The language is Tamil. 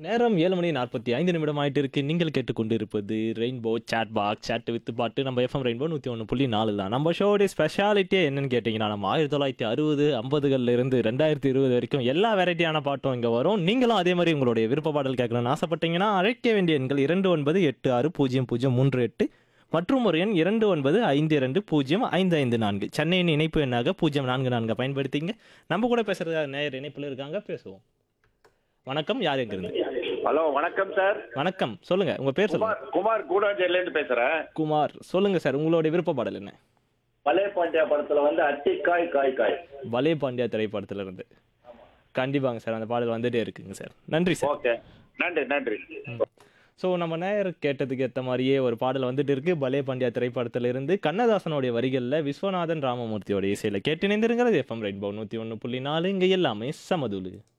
நேரம் ஏழு மணி நாற்பத்தி ஐந்து நிமிடம் ஆயிட்டு இருக்கு நீங்கள் கேட்டுக்கொண்டு இருப்பது Rainbow chat box chat with பாட்டு நம்ம எஃப்எம் ரெயின்போ நூற்றி ஒன்று புள்ளி நாலு தான் நம்ம ஷோடைய ஸ்பெஷாலிட்டியே என்னன்னு கேட்டிங்கன்னா நம்ம ஆயிரத்தி தொள்ளாயிரத்தி அறுபது ஐம்பதுகள்ல இருந்து ரெண்டாயிரத்தி இருபது வரைக்கும் எல்லா வெரைட்டியான பாட்டும் இங்கே வரும் நீங்களும் அதே மாதிரி உங்களுடைய விருப்ப பாடல் கேட்கணும்னு ஆசைப்பட்டீங்கன்னா அழைக்க வேண்டிய எண்கள் இரண்டு ஒன்பது எட்டு ஆறு பூஜ்ஜியம் பூஜ்ஜியம் மூன்று எட்டு மற்றும் ஒரு எண் இரண்டு ஒன்பது ஐந்து இரண்டு பூஜ்ஜியம் ஐந்து ஐந்து நான்கு சென்னையின் இணைப்பு எண்ணாக பூஜ்ஜியம் நான்கு நான்கு பயன்படுத்திங்க நம்ம கூட பேசுறது நேயர் இணைப்பில் இருக்காங்க பேசுவோம் வணக்கம் யார் எங்கிருந்து ஹலோ வணக்கம் சார் வணக்கம் சொல்லுங்க உங்க பேர் சொல்லுங்க குமார் குமார் கூடாஞ்சேரில இருந்து பேசுறேன் குமார் சொல்லுங்க சார் உங்களுடைய விருப்ப பாடல் என்ன பழைய பாண்டியா படத்துல வந்து அட்டிக்காய் காய் காய் பலே பாண்டியா திரைப்படத்துல இருந்து கண்டிப்பாங்க சார் அந்த பாடல் வந்துட்டே இருக்குங்க சார் நன்றி சார் ஓகே நன்றி நன்றி ஸோ நம்ம நேயர் கேட்டதுக்கு ஏற்ற மாதிரியே ஒரு பாடல் வந்துட்டு இருக்கு பலே பாண்டியா திரைப்படத்துல இருந்து கண்ணதாசனுடைய வரிகளில் விஸ்வநாதன் ராமமூர்த்தியோட இசையில கேட்டு இணைந்திருங்கிறது எஃப்எம் ரெயின்போ நூற்றி ஒன்று புள்ளி நாலு இங்கே எல்லாமே சமதுலு